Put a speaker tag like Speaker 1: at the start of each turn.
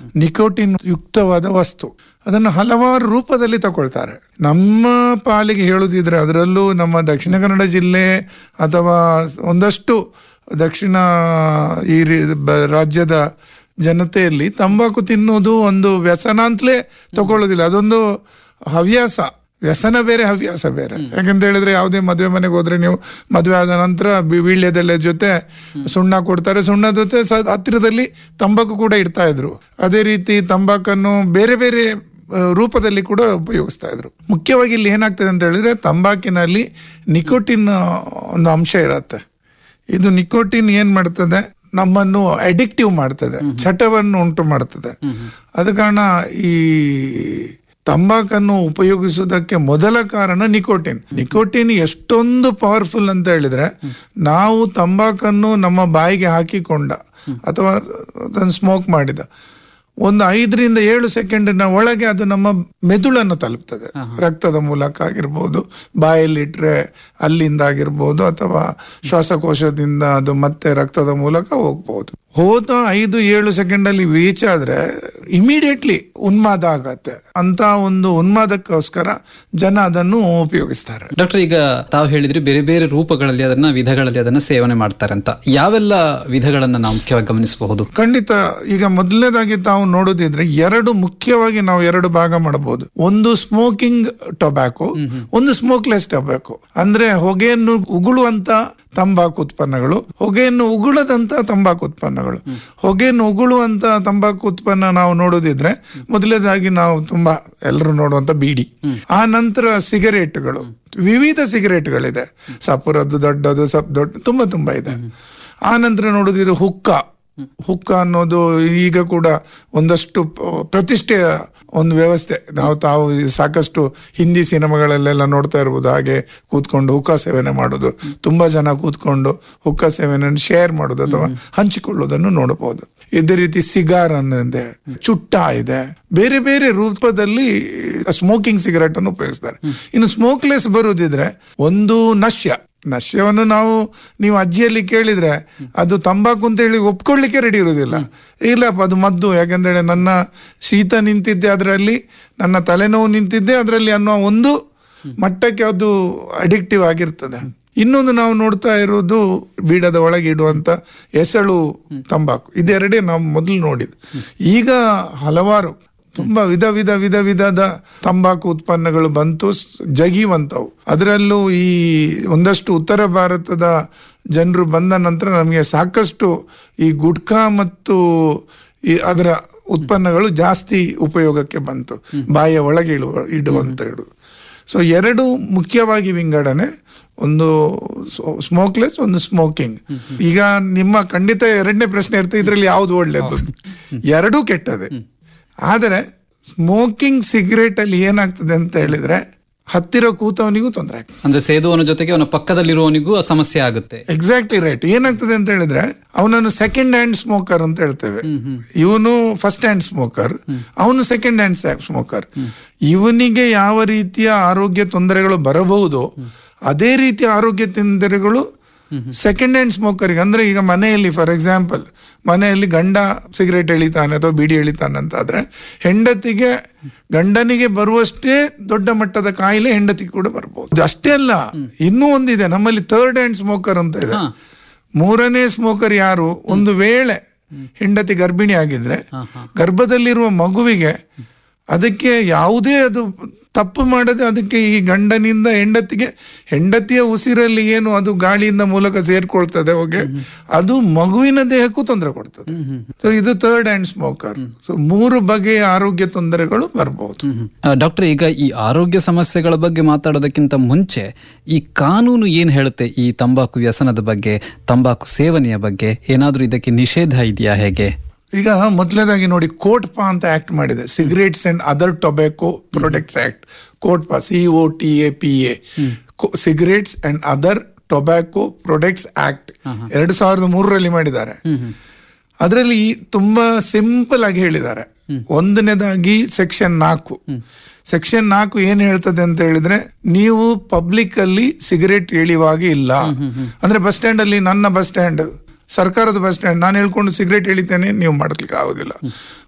Speaker 1: nicotine ಯುಕ್ತವಾದ ವಸ್ತು ಅದನ್ನು ಹಲವಾರು ರೂಪದಲ್ಲಿ ತಗೊಳ್ತಾರೆ ನಮ್ಮ ಪಾಲಿಗೆ ಹೇಳುದಿದ್ರೆ ಅದರಲ್ಲೂ ನಮ್ಮ ದಕ್ಷಿಣ ಕನ್ನಡ ಜಿಲ್ಲೆ ಅಥವಾ ಒಂದಷ್ಟು ದಕ್ಷಿಣ ಈ ರೀ- ಬ- ರಾಜ್ಯದ ಜನತೆಯಲ್ಲಿ ತಂಬಾಕು ತಿನ್ನೋದು ಒಂದು ವ್ಯಸನ ಅಂತಲೇ ತಗೊಳ್ಳೋದಿಲ್ಲ ಅದೊಂದು ಹವ್ಯಾಸ ವ್ಯಸನ ಬೇರೆ ಹವ್ಯಾಸ ಬೇರೆ ಯಾಕಂತ ಹೇಳಿದ್ರೆ ಯಾವುದೇ ಮದುವೆ ಮನೆಗೆ ಹೋದ್ರೆ ನೀವು ಮದುವೆ ಆದ ನಂತರ ಬಿ- ವೀಳ್ಯದೆಲೆ ಜೊತೆ ಸುಣ್ಣ ಕೊಡ್ತಾರೆ ಸುಣ್ಣದ ಜೊತೆ ಸ- ಹತ್ತಿರದಲ್ಲಿ ತಂಬಾಕು ಕೂಡ ಇಡ್ತಾ ಇದ್ರು ಅದೇ ರೀತಿ ತಂಬಾಕನ್ನು ಬೇರೆ ಬೇರೆ ಆ, ರೂಪದಲ್ಲಿ ಕೂಡ ಉಪಯೋಗಿಸ್ತಾ ಇದ್ರು ಮುಖ್ಯವಾಗಿ ಇಲ್ಲಿ ಏನಾಗ್ತದೆ ಅಂತ ಹೇಳಿದ್ರೆ ತಂಬಾಕಿನಲ್ಲಿ ನಿಕೋಟಿನ್ ಒಂದು ಅಂಶ ಇರತ್ತೆ ಇದು ನಿಕೋಟಿನ್ ಏನ್ ಮಾಡ್ತದೆ ನಮ್ಮನ್ನು ಅಡಿಕ್ಟಿವ್ ಮಾಡ್ತದೆ ಚಟವನ್ನು ಉಂಟು ಮಾಡ್ತದೆ ಅದ ಕಾರಣ ಈ ತಂಬಾಕನ್ನು ಉಪಯೋಗಿಸುವುದಕ್ಕೆ ಮೊದಲ ಕಾರಣ ನಿಕೋಟಿನ್ ನಿಕೋಟಿನ್ ಎಷ್ಟೊಂದು ಪವರ್ಫುಲ್ ಅಂತ ಹೇಳಿದ್ರೆ ನಾವು ತಂಬಾಕನ್ನು ನಮ್ಮ ಬಾಯಿಗೆ ಹಾಕಿಕೊಂಡ ಅಥವಾ ಅದನ್ನು ಸ್ಮೋಕ್ ಮಾಡಿದ ಒಂದು ಐದರಿಂದ ಏಳು ಸೆಕೆಂಡಿನ ಒಳಗೆ ಅದು ನಮ್ಮ ಮೆದುಳನ್ನು ತಲುಪ್ತದೆ ರಕ್ತದ ಮೂಲಕ ಆಗಿರ್ಬೋದು ಬಾಯಲ್ಲಿಟ್ರೆ ಅಲ್ಲಿಂದ ಆಗಿರ್ಬೋದು ಅಥವಾ ಶ್ವಾಸಕೋಶದಿಂದ ಅದು ಮತ್ತೆ ರಕ್ತದ ಮೂಲಕ ಹೋಗ್ಬೋದು ಹೋದ ಐದು ಏಳು ಸೆಕೆಂಡ್ ಅಲ್ಲಿ ರೀಚ್ ಆದ್ರೆ ಇಮಿಡಿಯೇಟ್ಲಿ ಉನ್ಮಾದ ಆಗತ್ತೆ ಅಂತ ಒಂದು ಉನ್ಮಾದಕ್ಕೋಸ್ಕರ ಜನ ಅದನ್ನು ಉಪಯೋಗಿಸ್ತಾರೆ
Speaker 2: ಡಾಕ್ಟರ್ ಈಗ ತಾವು ಹೇಳಿದ್ರಿ ಬೇರೆ ಬೇರೆ ರೂಪಗಳಲ್ಲಿ ಅದನ್ನ ವಿಧಗಳಲ್ಲಿ ಅದನ್ನ ಸೇವನೆ ಮಾಡ್ತಾರೆ ಅಂತ ಯಾವೆಲ್ಲ ವಿಧಗಳನ್ನ ನಾವು ಮುಖ್ಯವಾಗಿ ಗಮನಿಸಬಹುದು
Speaker 1: ಖಂಡಿತ ಈಗ ಮೊದಲನೇದಾಗಿ ತಾವು ನೋಡೋದಿದ್ರೆ ಎರಡು ಮುಖ್ಯವಾಗಿ ನಾವು ಎರಡು ಭಾಗ ಮಾಡಬಹುದು ಒಂದು ಸ್ಮೋಕಿಂಗ್ ಟೊಬ್ಯಾಕೊ ಒಂದು ಸ್ಮೋಕ್ಲೆಸ್ ಟೊಬ್ಯಾಕೊ ಅಂದ್ರೆ ಹೊಗೆಯನ್ನು ಉಗುಳುವಂತ ತಂಬಾಕು ಉತ್ಪನ್ನಗಳು ಹೊಗೆಯನ್ನು ಉಗುಳದಂತ ತಂಬಾಕು ಉತ್ಪನ್ನಗಳು ಹೊಗೆಯನ್ನು ಉಗುಳುವಂತ ತಂಬಾಕು ಉತ್ಪನ್ನ ನಾವು ನೋಡೋದಿದ್ರೆ ಮೊದಲನೇದಾಗಿ ನಾವು ತುಂಬಾ ಎಲ್ಲರೂ ನೋಡುವಂತ ಬೀಡಿ ಆ ನಂತರ ಸಿಗರೇಟ್ಗಳು ವಿವಿಧ ಸಿಗರೇಟ್ಗಳಿದೆ ಸಪುರದ್ದು ದೊಡ್ಡದು ಸಪ್ ದೊಡ್ಡ ತುಂಬಾ ತುಂಬಾ ಇದೆ ಆ ನಂತರ ನೋಡೋದಿದ್ರೆ ಹುಕ್ಕ ಹುಕ್ಕ ಅನ್ನೋದು ಈಗ ಕೂಡ ಒಂದಷ್ಟು ಪ- ಪ್ರತಿಷ್ಠೆಯ ಒಂದು ವ್ಯವಸ್ಥೆ ನಾವು ತಾವು ಈ ಸಾಕಷ್ಟು ಹಿಂದಿ ಸಿನಿಮಾಗಳಲ್ಲೆಲ್ಲ ನೋಡ್ತಾ ಇರ್ಬೋದು ಹಾಗೆ ಕೂತ್ಕೊಂಡು ಹುಕ್ಕ ಸೇವನೆ ಮಾಡೋದು ತುಂಬಾ ಜನ ಕೂತ್ಕೊಂಡು ಹುಕ್ಕ ಸೇವನೆಯನ್ನು ಶೇರ್ ಮಾಡೋದು ಅಥವಾ ಹಂಚಿಕೊಳ್ಳೋದನ್ನು ನೋಡಬಹುದು ಇದೇ ರೀತಿ ಸಿಗಾರ್ ಅನ್ನೋದೆ ಚುಟ್ಟ ಇದೆ ಬೇರೆ ಬೇರೆ ರೂಪದಲ್ಲಿ ಸ್ಮೋಕಿಂಗ್ ಸಿಗರೆಟ್ ಅನ್ನು ಉಪಯೋಗಿಸ್ತಾರೆ ಇನ್ನು ಸ್ಮೋಕ್ಲೆಸ್ ಬರುದಿದ್ರೆ ಒಂದು ನಶ್ಯ ನಶ್ಯವನ್ನು ನಾವು ನೀವು ಅಜ್ಜಿಯಲ್ಲಿ ಕೇಳಿದ್ರೆ ಅದು ತಂಬಾಕು ಅಂತ ಹೇಳಿ ಒಪ್ಕೊಳ್ಳಿಕ್ಕೆ ರೆಡಿ ಇರುವುದಿಲ್ಲ ಇಲ್ಲಪ್ಪ ಅದು ಮದ್ದು ಯಾಕಂದೇಳಿ ನನ್ನ ಶೀತ ನಿಂತಿದ್ದೆ ಅದರಲ್ಲಿ ನನ್ನ ತಲೆನೋವು ನಿಂತಿದ್ದೆ ಅದರಲ್ಲಿ ಅನ್ನೋ ಒಂದು ಮಟ್ಟಕ್ಕೆ ಅದು ಅಡಿಕ್ಟಿವ್ ಆಗಿರ್ತದೆ ಇನ್ನೊಂದು ನಾವು ನೋಡ್ತಾ ಇರೋದು ಬೀಡದ ಒಳಗೆ ಇಡುವಂತ ಎಸಳು ತಂಬಾಕು ಇದೆರಡೇ ನಾವು ಮೊದಲು ನೋಡಿದ್ ಈಗ ಹಲವಾರು ತುಂಬಾ ವಿಧ ವಿಧ ವಿಧ ವಿಧದ ತಂಬಾಕು ಉತ್ಪನ್ನಗಳು ಬಂತು ಸ್- ಜಗಿಯುವಂತವು ಅದರಲ್ಲೂ ಈ ಒಂದಷ್ಟು ಉತ್ತರ ಭಾರತದ ಜನರು ಬಂದ ನಂತರ ನಮಗೆ ಸಾಕಷ್ಟು ಈ ಗುಟ್ಕಾ ಮತ್ತು ಈ ಅದರ ಉತ್ಪನ್ನಗಳು ಜಾಸ್ತಿ ಉಪಯೋಗಕ್ಕೆ ಬಂತು ಬಾಯಿಯ ಒಳಗೆ ಇಳುವ ಇಡುವಂತ ಇಡು ಸೊ ಎರಡು ಮುಖ್ಯವಾಗಿ ವಿಂಗಡಣೆ ಒಂದು ಸ್ಮೋಕ್ಲೆಸ್ ಒಂದು ಸ್ಮೋಕಿಂಗ್ ಈಗ ನಿಮ್ಮ ಖಂಡಿತ ಎರಡನೇ ಪ್ರಶ್ನೆ ಇರ್ತದೆ ಇದರಲ್ಲಿ ಯಾವ್ದು ಒಳ್ಳೇದು ಎರಡೂ ಕೆಟ್ಟದೆ ಆದರೆ ಸ್ಮೋಕಿಂಗ್ ಸಿಗರೇಟ್ ಅಲ್ಲಿ ಏನಾಗ್ತದೆ ಅಂತ ಹೇಳಿದ್ರೆ ಹತ್ತಿರ ಕೂತವನಿಗೂ ತೊಂದರೆ ಆಗ್ತದೆ
Speaker 2: ಅಂದ್ರೆ ಸೇದುವನ ಜೊತೆಗೆ ಅವನ ಪಕ್ಕದಲ್ಲಿರುವವನಿಗೂ ಆ ಸಮಸ್ಯೆ ಆಗುತ್ತೆ
Speaker 1: ಎಕ್ಸಾಕ್ಟ್ಲಿ ರೈಟ್ ಏನಾಗ್ತದೆ ಅಂತ ಹೇಳಿದ್ರೆ ಅವನನ್ನು ಸೆಕೆಂಡ್ ಹ್ಯಾಂಡ್ ಸ್ಮೋಕರ್ ಅಂತ ಹೇಳ್ತೇವೆ ಇವನು ಫಸ್ಟ್ ಹ್ಯಾಂಡ್ ಸ್ಮೋಕರ್ ಅವನು ಸೆಕೆಂಡ್ ಹ್ಯಾಂಡ್ ಸ್ಮೋಕರ್ ಇವನಿಗೆ ಯಾವ ರೀತಿಯ ಆರೋಗ್ಯ ತೊಂದರೆಗಳು ಬರಬಹುದು ಅದೇ ರೀತಿಯ ಆರೋಗ್ಯ ತೊಂದರೆಗಳು ಸೆಕೆಂಡ್ ಹ್ಯಾಂಡ್ ಸ್ಮೋಕರ್ಗೆ ಅಂದ್ರೆ ಈಗ ಮನೆಯಲ್ಲಿ ಫಾರ್ ಎಕ್ಸಾಂಪಲ್ ಮನೆಯಲ್ಲಿ ಗಂಡ ಸಿಗರೇಟ್ ಎಳಿತಾನೆ ಅಥವಾ ಬೀಡಿ ಎಳಿತಾನೆ ಅಂತ ಆದ್ರೆ ಹೆಂಡತಿಗೆ ಗಂಡನಿಗೆ ಬರುವಷ್ಟೇ ದೊಡ್ಡ ಮಟ್ಟದ ಕಾಯಿಲೆ ಹೆಂಡತಿಗೆ ಕೂಡ ಬರ್ಬೋದು ಅಷ್ಟೇ ಅಲ್ಲ ಇನ್ನೂ ಒಂದಿದೆ ನಮ್ಮಲ್ಲಿ ಥರ್ಡ್ ಹ್ಯಾಂಡ್ ಸ್ಮೋಕರ್ ಅಂತ ಇದೆ ಮೂರನೇ ಸ್ಮೋಕರ್ ಯಾರು ಒಂದು ವೇಳೆ ಹೆಂಡತಿ ಗರ್ಭಿಣಿ ಆಗಿದ್ರೆ ಗರ್ಭದಲ್ಲಿರುವ ಮಗುವಿಗೆ ಅದಕ್ಕೆ ಯಾವುದೇ ಅದು ತಪ್ಪು ಮಾಡದೆ ಅದಕ್ಕೆ ಈ ಗಂಡನಿಂದ ಹೆಂಡತಿಗೆ ಹೆಂಡತಿಯ ಉಸಿರಲ್ಲಿ ಏನು ಅದು ಗಾಳಿಯಿಂದ ಮೂಲಕ ಸೇರ್ಕೊಳ್ತದೆ ಹೋಗಿ ಅದು ಮಗುವಿನ ದೇಹಕ್ಕೂ ತೊಂದರೆ ಕೊಡ್ತದೆ ಸೊ ಇದು ಥರ್ಡ್ ಹ್ಯಾಂಡ್ ಸ್ಮೋಕರ್ ಸೊ ಮೂರು ಬಗೆಯ ಆರೋಗ್ಯ ತೊಂದರೆಗಳು ಬರಬಹುದು
Speaker 2: ಡಾಕ್ಟರ್ ಈಗ ಈ ಆರೋಗ್ಯ ಸಮಸ್ಯೆಗಳ ಬಗ್ಗೆ ಮಾತಾಡೋದಕ್ಕಿಂತ ಮುಂಚೆ ಈ ಕಾನೂನು ಏನ್ ಹೇಳುತ್ತೆ ಈ ತಂಬಾಕು ವ್ಯಸನದ ಬಗ್ಗೆ ತಂಬಾಕು ಸೇವನೆಯ ಬಗ್ಗೆ ಏನಾದ್ರೂ ಇದಕ್ಕೆ ನಿಷೇಧ ಇದೆಯಾ ಹೇಗೆ
Speaker 1: ಈಗ ಮೊದಲನೇದಾಗಿ ನೋಡಿ ಕೋಟ್ಪಾ ಅಂತ ಆಕ್ಟ್ ಮಾಡಿದೆ cigarettes and other tobacco products act COTPA C O T A P A cigarettes and other tobacco products act ಎರಡು ಸಾವಿರದ ಮೂರರಲ್ಲಿ ಮಾಡಿದ್ದಾರೆ ಅದರಲ್ಲಿ ತುಂಬಾ ಸಿಂಪಲ್ ಆಗಿ ಹೇಳಿದ್ದಾರೆ ಒಂದನೇದಾಗಿ ಸೆಕ್ಷನ್ ನಾಲ್ಕು ಸೆಕ್ಷನ್ ನಾಲ್ಕು ಏನ್ ಹೇಳ್ತದೆ ಅಂತ ಹೇಳಿದ್ರೆ ನೀವು ಪಬ್ಲಿಕ್ ಅಲ್ಲಿ ಸಿಗರೇಟ್ ಎಳೆಯುವಾಗ ಇಲ್ಲ ಅಂದ್ರೆ ಬಸ್ ಸ್ಟ್ಯಾಂಡ್ ಅಲ್ಲಿ ನನ್ನ ಬಸ್ ಸ್ಟ್ಯಾಂಡ್ ಸರ್ಕಾರದ ಬಸ್ ಸ್ಟ್ಯಾಂಡ್ ನಾನು ಹೇಳ್ಕೊಂಡು ಸಿಗರೇಟ್ ಎಳಿತೇನೆ ನೀವು ಮಾಡ್ಲಿಕ್ಕೆ ಆಗೋದಿಲ್ಲ